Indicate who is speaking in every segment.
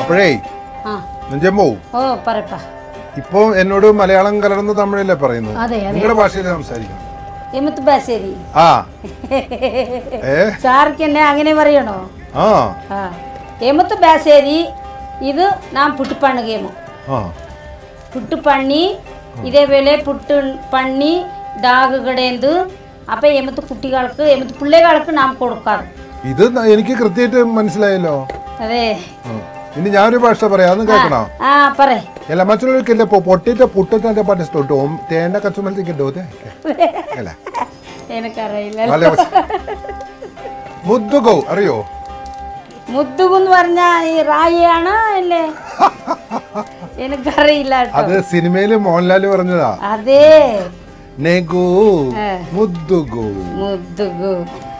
Speaker 1: അപ്പോഴേ
Speaker 2: ആ
Speaker 1: നെഞ്ചമ്മോ
Speaker 2: ഓ പറപ്പ
Speaker 1: ഇപ്പൊ എന്നോട് മലയാളം കലർന്ന തമിഴല്ലേ പറയുന്നത്
Speaker 2: അതെ അതെ
Speaker 1: നിങ്ങളുടെ ഭാഷയിൽ സംസാരിക്കണം
Speaker 2: എമത്ത് ബാസേരി
Speaker 1: ആ ഏ
Speaker 2: സാർക്ക് എന്നെ അങ്ങനെ പറയണോ
Speaker 1: ആ
Speaker 2: ആ എമത്ത് ബാസേരി ഇത് നാം പുട്ട് പണ്ണുകേമോ
Speaker 1: ആ
Speaker 2: പുട്ട് പണ്ണി ഇതേപോലെ പുട്ട് പണ്ണി ഡാഗ് കടേന്ത് അപ്പൊ എമത്ത് കുട്ടികൾക്ക് എമത്ത് പിള്ളേകൾക്ക് നാം കൊടുക്കാറ്
Speaker 1: ഇത് ന- എനിക്ക് കൃത്യമായിട്ട് മനസ്സിലായല്ലോ
Speaker 2: അതെ
Speaker 1: ആ. ഇനി ഞാനൊരു ഭാഷ പറയാം അതൊന്നും കേൾക്കണോ
Speaker 2: ആ പറ
Speaker 1: ಎಲ್ಲ ಮಚ್ಚಳಿಲ್ಲ പൊട്ടിട്ട് പുട്ടത്തെ പറ്റിസ്റ്റോട്ട് തേണ്ട കച്ചു മത്സിക്കട്ടോ അല്ല
Speaker 2: എനിക്കറിയില്ല
Speaker 1: നല്ല മുദ്ദുകോ അറിയോ
Speaker 2: മുത്തുകുന്ന് പറഞ്ഞ ഈ റായിയാണ് അല്ലേ എനിക്കറിയില്ല
Speaker 1: അത്
Speaker 2: കേട്ടോ
Speaker 1: സിനിമയില് മോഹൻലാൽ പറഞ്ഞതാ
Speaker 2: അതെ
Speaker 1: നെഗു
Speaker 2: ഏ.
Speaker 1: മുദ്ദുകു
Speaker 2: മുത്തുകു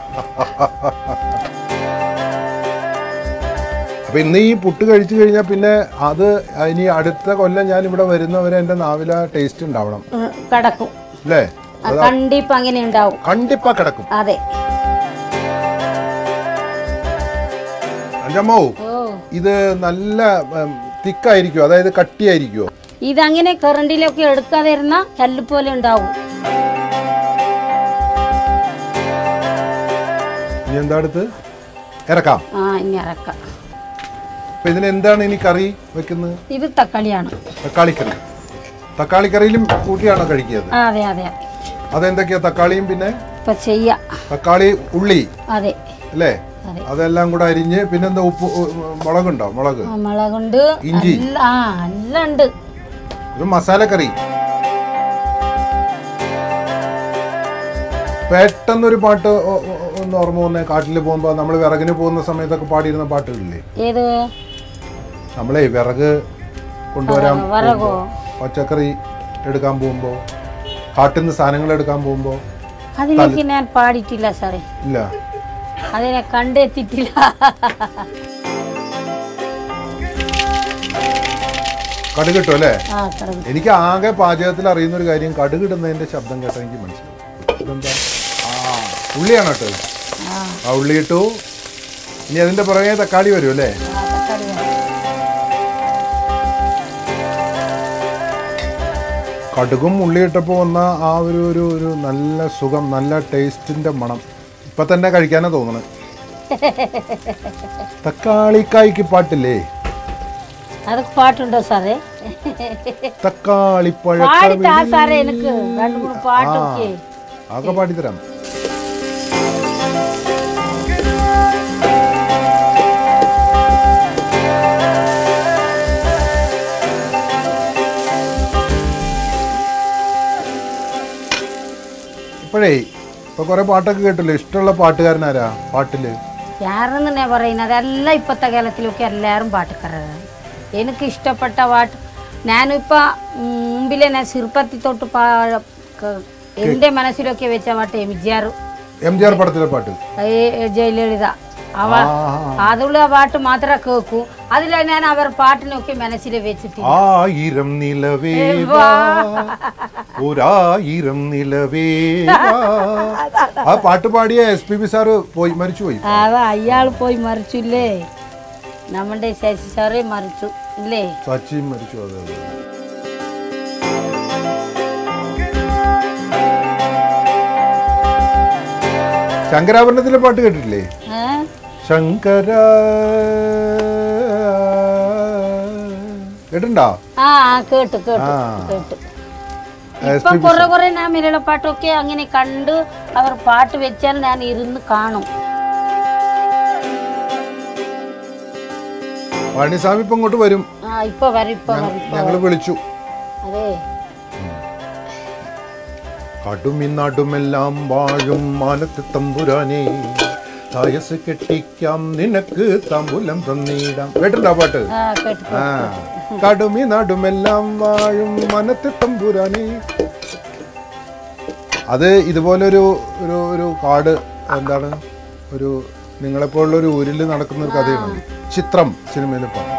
Speaker 1: അപ്പൊ ഇന്ന് ഈ പുട്ട് കഴിച്ചു കഴിഞ്ഞാൽ പിന്നെ അത് ഇനി അടുത്ത കൊല്ലം ഞാൻ ഇവിടെ വരുന്നവരെ എന്റെ നാവില ടേസ്റ്റ് ഉണ്ടാവണം
Speaker 2: ഉം, കിടക്കും
Speaker 1: അല്ലേ
Speaker 2: ആ, കണ്ടിപ്പ് അങ്ങനെ ഉണ്ടാവും
Speaker 1: കണ്ടിപ്പാ കിടക്കും
Speaker 2: അതെ
Speaker 1: അഞ്ചമ്മോ
Speaker 2: ഓ
Speaker 1: ഇത് നല്ല തിക്കായിരിക്കുമോ അതായത് കട്ടിയായിരിക്കുമോ
Speaker 2: ഇതങ്ങനെ കറണ്ടിലൊക്കെ എടുക്കാതെ ഇരുന്ന കല്ല് പോലെ ഉണ്ടാവും
Speaker 1: ഇനി എന്താ അടുത്ത് ഇറക്കാം
Speaker 2: ആ ഇനി ഇറക്കാം
Speaker 1: അപ്പൊ ഇതിന് എന്താണ് ഇനി കറി വെക്കുന്നത്
Speaker 2: ഇത് തക്കാളിയാണ്
Speaker 1: തക്കാളിക്കറി തക്കാളിക്കറിയിലും കൂട്ടിയാണോ കഴിക്കുന്നത്
Speaker 2: ആ, അതെ അതെ
Speaker 1: അതെന്തൊക്കെയാ തക്കാളിയും പിന്നെ
Speaker 2: ഇപ്പൊ ചെയ്യാ
Speaker 1: തക്കാളി ഉള്ളി
Speaker 2: അതെ
Speaker 1: അല്ലേ
Speaker 2: അതെ
Speaker 1: അതെല്ലാം കൂടെ അരിഞ്ഞ് പിന്നെന്താ ഉപ്പ് ഉ- മുളകുണ്ടോ മുളക്
Speaker 2: ആ, മുളകുണ്ട്
Speaker 1: ഇഞ്ചി.
Speaker 2: എല്ലാം- ആ എല്ലാം ഉണ്ട്
Speaker 1: ഒരു മസാലക്കറി പെട്ടെന്നൊരു പാട്ട് ഒ- ഒ- ഒന്ന് ഓർമ്മ വന്നേ കാട്ടിൽ പോകുമ്പോൾ നമ്മൾ വിറകിന് പോകുന്ന സമയത്തൊക്കെ പാടിയിരുന്ന പാട്ടുകളില്ലേ
Speaker 2: ഏത്
Speaker 1: നമ്മളേ വിറക് കൊണ്ടുവരാൻ
Speaker 2: ആ, വിറകോ?
Speaker 1: പോകുമ്പോ, പച്ചക്കറി എടുക്കാൻ പോകുമ്പോൾ കാട്ടിൽ നിന്ന് സാധനങ്ങൾ എടുക്കാൻ പോകുമ്പോൾ
Speaker 2: അതിലേക്ക് ഞാൻ പാടിയിട്ടില്ല സാറേ
Speaker 1: ഇല്ല
Speaker 2: അതിനെ കണ്ടെത്തിയിട്ടില്ല
Speaker 1: കടുക് കിട്ടും അല്ലേ
Speaker 2: ആ കിടന്നു
Speaker 1: എനിക്ക് ആകെ പാചകത്തിൽ അറിയുന്ന ഒരു കാര്യം കടുക് ഇടുന്നതിന്റെ ശബ്ദം കേട്ടാൽ എനിക്ക് മനസ്സിലാവും ഇതെന്താ ആ ഉള്ളിയാണ് കേട്ടോ ഇത്.
Speaker 2: ആ
Speaker 1: ആ ഉള്ളി ഇട്ടു ഇനി അതിന്റെ പുറകെ തക്കാളി വരും അല്ലേ
Speaker 2: ആ, തക്കാളി വേണം.
Speaker 1: കടുകും ഉള്ളി ഇട്ടപ്പോൾ വന്ന ആ ഒരു ഒരു ഒരു നല്ല സുഖം നല്ല ടേസ്റ്റിന്റെ മണം ഇപ്പൊ തന്നെ കഴിക്കാനാ തോന്നണേ തക്കാളിക്കായ്ക്ക് പാട്ടില്ലേ
Speaker 2: അതൊക്കെ പാട്ടുണ്ടോ സാറേ
Speaker 1: തക്കാളിപ്പഴ
Speaker 2: പാടിത്താ സാറേ എനിക്ക് രണ്ട് മൂന്ന് പാട്ടൊക്കെ
Speaker 1: ആകെ പാടിത്തരാം ഇപ്പോഴേ ഇപ്പൊ കുറെ പാട്ടൊക്കെ കേട്ടല്ലോ ഇഷ്ടമുള്ള പാട്ടുകാരനാരാ പാട്ടില്
Speaker 2: യാരെന്ന് ഞാൻ പറയുന്നത് അതെല്ലാം ഇപ്പോഴത്തെ കാലത്തിലൊക്കെ എല്ലാവരും പാട്ടുകാരാണ് എനിക്ക് ഇഷ്ടപ്പെട്ട പാട്ട് ഞാനിപ്പോൾ മുമ്പിലെ ഞാൻ ചെറുപ്പത്തി തൊട്ട് പാ ക- എൻ്റെ മനസ്സിലൊക്കെ വെച്ച പാട്ട് M G R
Speaker 1: M G R പടത്തിലെ പാട്ട്
Speaker 2: ജയലളിത അവ അതുള്ള പാട്ട് മാത്രമേ കേൾക്കൂ അതിൽ ഞാൻ അവർ പാട്ടിനൊക്കെ മനസ്സിൽ വെച്ചിട്ടില്ല
Speaker 1: ആയിരം നിലവേ വാ, ഒരായിരം നിലവേ വാ. ആ പാട്ട് പാടിയ എസ് പി ബി സാറ് പോയി മരിച്ചുപോയി
Speaker 2: അവ അയാൾ പോയി മറിച്ചില്ലേ നമ്മുടെ ശശി സാറേ മറിച്ചു ഇല്ലേ
Speaker 1: സച്ചിൻ മരിച്ചു അതെ അതെ. ശങ്കരാഭരണത്തിലെ പാട്ട് കേട്ടിട്ടില്ലേ
Speaker 2: ഏ?
Speaker 1: ശങ്കര കേട്ടിട്ടുണ്ടോ
Speaker 2: ആ ആ, കേട്ടു കേട്ടു
Speaker 1: ആ.
Speaker 2: കേട്ടു
Speaker 1: എസ്
Speaker 2: ഇപ്പൊ കുറെ കുറെ ഞാൻ മിരള പാട്ടൊക്കെ അങ്ങനെ കണ്ട് അവർ പാട്ട് വെച്ചാൽ ഞാൻ ഇരുന്ന് കാണും
Speaker 1: പഴനിസ്വാമി ഇപ്പൊ ഇങ്ങോട്ട് വരും
Speaker 2: ആ ഇപ്പൊ വരും ഇപ്പൊ വരും ഇപ്പൊ
Speaker 1: ഞങ്ങൾ വിളിച്ചു
Speaker 2: അതെ
Speaker 1: കടുമിനടുമെല്ലാം വാഴും മാനത്ത് തമ്പുരാനെ തായസ് കെട്ടിക്കാം നിനക്ക് തമ്പുലം തന്നീടാം കേട്ടിട്ടുണ്ടോ ആ പാട്ട്
Speaker 2: ആ കേട്ടു
Speaker 1: ആ കടുമി നടുമെല്ലാം വാഴും മനത്ത് തമ്പുരാനെ അത് ഇതുപോലൊരു ഒരു ഒരു കാട് എന്താണ് ഒരു നിങ്ങളെപ്പോലുള്ള ഒരു ഊരിൽ നടക്കുന്ന ഒരു കഥയാണ് ചിത്രം സിനിമയിൽ ഇപ്പം